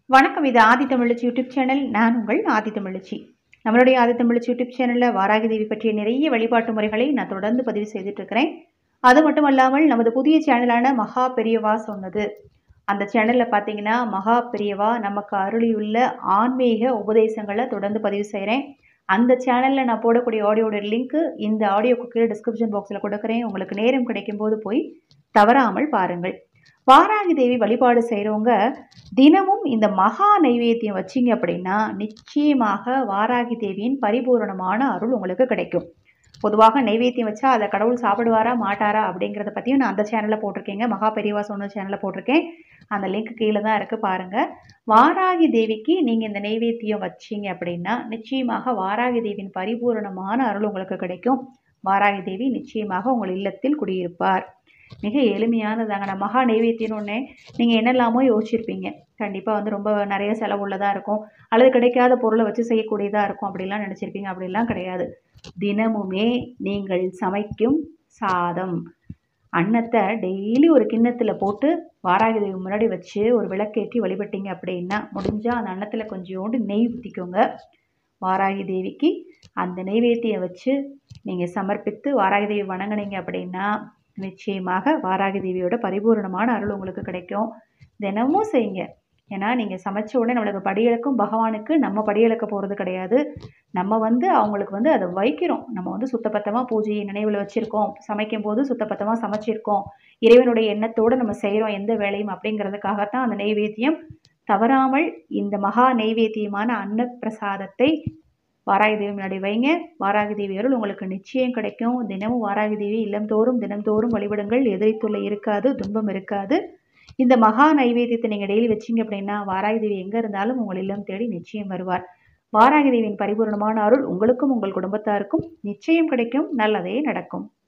வணக்கம் இது ஆதி தமிழச்சி YouTube channel நான் உங்கள் ஆதி தமிழச்சி நம்மளுடைய ஆதி தமிழச்சி யூடியூப் சேனலில் வாராகி தேவி பற்றிய நிறைய வழிபாட்டு முறைகளை நான் தொடர்ந்து பதிவு செய்துட்டு இருக்கிறேன் அது மட்டும் அல்லாமல் நமது புதிய சேனலான மகா பெரியவா சொன்னது அந்த சேனலில் பார்த்தீங்கன்னா மகா பெரியவா நமக்கு அருளியுள்ள ஆன்மீக உபதேசங்களை தொடர்ந்து பதிவு செய்கிறேன் அந்த சேனலில் நான் போடக்கூடிய ஆடியோட லிங்க்கு இந்த ஆடியோக்கு கீழே டிஸ்கிரிப்ஷன் பாக்ஸில் கொடுக்குறேன் உங்களுக்கு நேரம் கிடைக்கும்போது போய் தவறாமல் பாருங்கள் வாராகி தேவி வழிபாடு செய்கிறவங்க தினமும் இந்த மகா நைவேத்தியம் வச்சிங்க அப்படின்னா நிச்சயமாக வாராகி தேவியின் பரிபூரணமான அருள் உங்களுக்கு கிடைக்கும் பொதுவாக நைவேத்தியம் வச்சா அதை கடவுள் சாப்பிடுவாரா மாட்டாரா அப்படிங்கிறத பற்றியும் நான் அந்த சேனலில் போட்டிருக்கேங்க மகா பெரியவா சொன்ன சேனலில் போட்டிருக்கேன் அந்த லிங்க் கீழே தான் இருக்குது பாருங்கள் வாராகி தேவிக்கு நீங்கள் இந்த நைவேத்தியம் வச்சீங்க அப்படின்னா நிச்சயமாக வாராகி தேவியின் பரிபூரணமான அருள் உங்களுக்கு கிடைக்கும் வாராகி தேவி நிச்சயமாக உங்கள் இல்லத்தில் குடியிருப்பார் மிக எளிமையானதாங்க நான் மகா நைவேத்தியம்னு ஒன்று நீங்கள் என்னெல்லாமோ யோசிச்சிருப்பீங்க கண்டிப்பாக வந்து ரொம்ப நிறைய செலவு உள்ளதாக இருக்கும் அல்லது கிடைக்காத பொருளை வச்சு செய்யக்கூடியதாக இருக்கும் அப்படிலாம் நினச்சிருப்பீங்க அப்படிலாம் கிடையாது தினமுமே நீங்கள் சமைக்கும் சாதம் அன்னத்தை டெய்லி ஒரு கிண்ணத்தில் போட்டு வாராகி தேவி முன்னாடி வச்சு ஒரு விளக்கேற்றி வழிபட்டீங்க அப்படின்னா முடிஞ்சால் அந்த அன்னத்தில் கொஞ்சோண்டு நெய் ஊற்றிக்கோங்க வாராகி தேவிக்கு அந்த நெய்வேத்தியை வச்சு நீங்கள் சமர்ப்பித்து வாராகி தேவி வணங்குனீங்க அப்படின்னா நிச்சயமாக வாராகி தேவியோட பரிபூரணமான அருள் உங்களுக்கு கிடைக்கும் தினமும் செய்யுங்க ஏன்னா நீங்கள் சமைச்ச உடனே நம்மளுக்கு படியளக்கும் பகவானுக்கு நம்ம படியளக்க போகிறது கிடையாது நம்ம வந்து அவங்களுக்கு வந்து அதை வைக்கிறோம் நம்ம வந்து சுத்தபத்தமாக பூஜையை நினைவில் வச்சுருக்கோம் சமைக்கும் போது சுத்தபத்தமாக சமைச்சிருக்கோம் இறைவனுடைய எண்ணத்தோடு நம்ம செய்கிறோம் எந்த வேலையும் அப்படிங்கிறதுக்காகத்தான் அந்த நெய்வேத்தியம் தவறாமல் இந்த மகா நெய்வேத்தியமான அன்னப்பிரசாதத்தை வாராகி தேவி முன்னாடி வைங்க வாராகி தேவி அருள் உங்களுக்கு நிச்சயம் கிடைக்கும் தினமும் வாராகி தேவி இல்லந்தோறும் தினந்தோறும் வழிபடுங்கள் எதிரி தொல்லை இருக்காது துன்பம் இருக்காது இந்த மகா நைவேத்தியத்தை நீங்கள் டெய்லி வச்சிங்க அப்படின்னா வாராகி தேவி எங்கே இருந்தாலும் உங்கள் இல்லம் தேடி நிச்சயம் வருவார் வாராகி தேவியின் பரிபூர்ணமான அருள் உங்களுக்கும் உங்கள் குடும்பத்தாருக்கும் நிச்சயம் கிடைக்கும் நல்லதே நடக்கும்